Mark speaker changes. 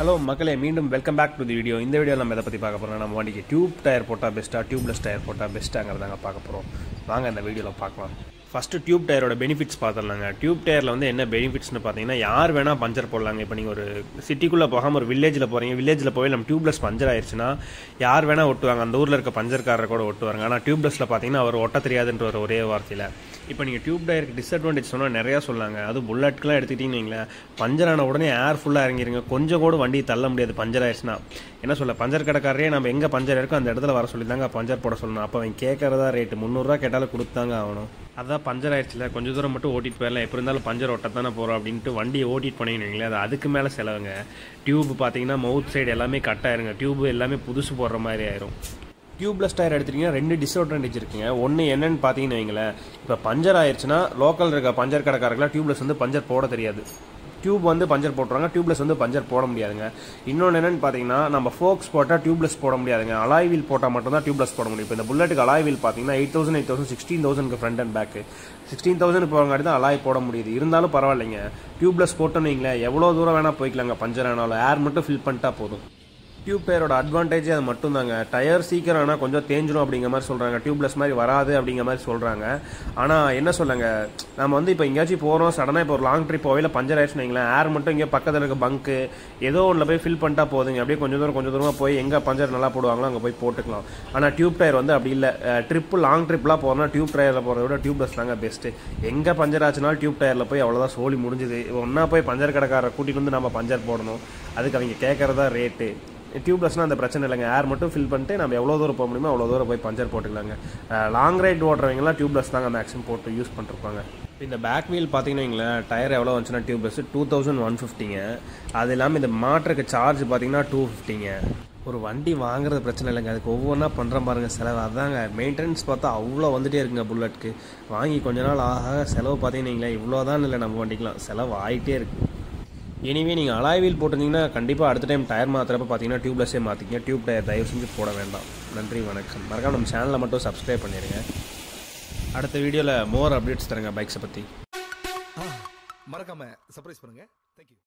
Speaker 1: hello மக்களே மீண்டும் welcome back to the video இந்த வீடியோ நம்ம எதை பற்றி பார்க்க போகிறோம் நம்ம வண்டிக்கு டியூப் டயர் போட்டால் பெஸ்ட்டாக டியூப்லெஸ் டயர் போட்டால் பெஸ்ட்டாங்கிறதாங்க பார்க்க போகிறோம் வாங்க இந்த வீடியோவில் பார்க்கலாம் ஃபஸ்ட்டு டியூப் டயரோட பெனிஃபிட்ஸ் பார்த்துடலாங்க டியூப் டயரில் வந்து என்ன பெனிஃபிட்ஸ்னு பார்த்தீங்கன்னா யார் வேணால் பஞ்சர் போடலாங்க இப்போ நீங்கள் ஒரு சிட்டிக்குள்ளே போகாமல் ஒரு வில்லேஜில் போகிறீங்க வில்லேஜில் போய் நம்ம டியூப்லெஸ் பஞ்சர் ஆயிடுச்சுன்னா யார் வேணால் ஒட்டுவாங்க அந்த ஊரில் இருக்க பஞ்சர்காரர் கூட ஒட்டுவாங்க ஆனால் டியூப்லெஸில் பார்த்தீங்கன்னா அவர் ஒட்ட தெரியாதுன்ற ஒரு ஒரே வார்த்தையில் இப்போ நீங்கள் டியூப் டயருக்கு டிஸ்அட்வான்டேஜ் சொன்னால் நிறையா சொல்லாங்க அது புல்லட்க்கெலாம் எடுத்துக்கிட்டிங்கன்னு வைங்களேன் பஞ்சர் ஆன உடனே ஏர் ஃபுல்லாக இறங்கிருங்க கொஞ்சம் கூட வண்டி தள்ள முடியாது பஞ்சர் ஆயிடுச்சுன்னா என்ன சொல்ல பஞ்சர் கடைக்காரரே நம்ம எங்கே பஞ்சர் இருக்கோ அந்த இடத்துல வர சொல்லி தாங்க பஞ்சர் போட சொல்லணும் அப்போ அவன் கேட்கறதா ரேட்டு முந்நூறுரூவா கேட்டாலும் கொடுத்தாங்க ஆகணும் அதான் பஞ்சர் ஆயிடுச்சுல கொஞ்சம் தூரம் மட்டும் ஓட்டிட்டு போயிடலாம் எப்படி இருந்தாலும் பஞ்சர் ஒட்ட தானே போகிறோம் அப்படின்ட்டு வண்டியை ஓட்டிட்டு போனீங்கன்னு அது அதுக்கு மேலே செலவுங்க டியூப் பார்த்தீங்கன்னா மவுத் சைடு எல்லாமே கட் ஆயிருங்க டியூப் எல்லாமே புதுசு போடுற மாதிரி ஆயிரும் டியூப்லெஸ் டயர் எடுத்துட்டீங்கன்னா ரெண்டு டிஸ்அட்வான்டேஜ் இருக்குங்க ஒன்று என்னன்னு பார்த்தீங்கன்னு வைங்களேன் இப்போ பஞ்சர் ஆயிடுச்சுன்னா லோக்கல் இருக்க பஞ்சர் கடைக்காரர்களாம் டியூப்லெஸ் வந்து பஞ்சர் போட தெரியாது டியூப் வந்து பஞ்சர் போட்டுருவாங்க டியூப்லெஸ் வந்து பஞ்சர் போட முடியாதுங்க இன்னொன்று என்னன்னு பார்த்தீங்கன்னா நம்ம ஃபோக்ஸ் போட்டால் டியூப்லெஸ் போட முடியாதுங்க அலாய் வீல் போட்டால் மட்டும் தான் டியூப்லெஸ் போட முடியும் இப்போ இந்த புல்லட்டுக்கு அலாய் வீல் பார்த்தீங்கன்னா eight thousand eight thousand sixteen thousand front and back sixteen thousand போகிறங்காட்டி தான் அலாய் போட முடியுது இருந்தாலும் பரவாயில்லைங்க டியூப்லெஸ் போட்டோன்னு வைங்களேன் எவ்வளோ தூரம் வேணால் போய்க்கலாங்க பஞ்சர் ஆனாலும் ஏர் மட்டும் ஃபில் பண்ணிட்டா போதும் டியூப் டயரோட அட்வான்டேஜ் அது மட்டும் தாங்க டயர் சீக்கிரம் ஆனால் கொஞ்சம் தேஞ்சிடும் அப்படிங்கிற மாதிரி சொல்கிறாங்க டியூப்லெஸ் மாதிரி வராது அப்படிங்கிற மாதிரி சொல்கிறாங்க ஆனால் என்ன சொல்லுங்க நம்ம வந்து இப்போ எங்கேயாச்சும் போகிறோம் சடனாக இப்போ ஒரு லாங் ட்ரிப் போகல பஞ்சர் ஆயிடுச்சுன்னு வைங்களேன் ஏர் மட்டும் இங்கே பக்கத்தில் இருக்க பங்க்கு ஏதோ ஒன்றில் போய் ஃபில் பண்ணிட்டா போதுங்க அப்படியே கொஞ்சம் தூரம் கொஞ்சம் தூரமாக போய் எங்கே பஞ்சர் நல்லா போடுவாங்களோ அங்கே போய் போட்டுக்கலாம் ஆனால் டியூப் டயர் வந்து அப்படி இல்லை ட்ரிப்பு லாங் ட்ரிப்லாம் போகிறோம்னா டியூப் டயரில் போகிறத விட டியூப்லெஸ் தாங்க பெஸ்ட்டு எங்கே பஞ்சர் ஆச்சுனாலும் டியூப் டயரில் போய் அவ்வளோதான் சோலி முடிஞ்சுது ஒன்றா போய் பஞ்சர் கடைக்காரரை கூட்டிகிட்டு வந்து நம்ம பஞ்சர் போடணும் அதுக்கு அவங்க கேட்குறதா ரேட்டு டியூப்லெஸ்னால் அந்த பிரச்சனை இல்லைங்க ஏர் மட்டும் ஃபில் பண்ணிட்டு நம்ம எவ்வளோ தூரம் போக முடியுமோ அவ்வளோ தூரம் போய் பஞ்சர் போட்டுக்கலாங்க லாங் ரைட் ஓட்டுறவங்கலாம் டியூப்லெஸ் தாங்க மேக்ஸிமம் போட்டு யூஸ் பண்ணிருப்பாங்க இந்த பேக் வீல் பார்த்தீங்கன்னா வைங்களேன் டயர் எவ்வளோ வந்துச்சுன்னா டியூப்லெஸ் டூ தௌசண்ட் ஒன் ஃபிஃப்டிங்க அது இல்லாமல் இந்த மாட்டுறக்கு சார்ஜ் பார்த்தீங்கன்னா டூ ஃபிஃப்டிங்க ஒரு வண்டி வாங்குறது பிரச்சனை இல்லைங்க அதுக்கு ஒவ்வொன்றா பண்ணுறேன் பாருங்க செலவு அதாங்க மெயின்டெனன்ஸ் பார்த்தா அவ்வளோ வந்துட்டே இருக்குங்க புல்லட்க்கு வாங்கி கொஞ்ச நாள் ஆக செலவு பார்த்தீங்கன்னா இவ்வளோ தான் இல்லை நம்ம வண்டிக்கலாம் செலவு ஆகிட்டே இருக்குது எனிவே நீங்கள் அலாய் வீல் போட்டிருந்தீங்கன்னா கண்டிப்பாக அடுத்த டைம் டயர் மாற்றுறப்ப பார்த்தீங்கன்னா டியூப்லெஸ்ஸே மாற்றிங்க டியூப் டயர் தயவு செஞ்சு போட வேண்டாம் நன்றி வணக்கம் மறக்காம நம்ம சேனலை மட்டும் சப்ஸ்கிரைப் பண்ணிடுங்க அடுத்த வீடியோவில் மோர் அப்டேட்ஸ் தரேங்க பைக்ஸை பற்றி
Speaker 2: மறக்காம சர்ப்ரைஸ் பண்ணுங்க தேங்க்யூ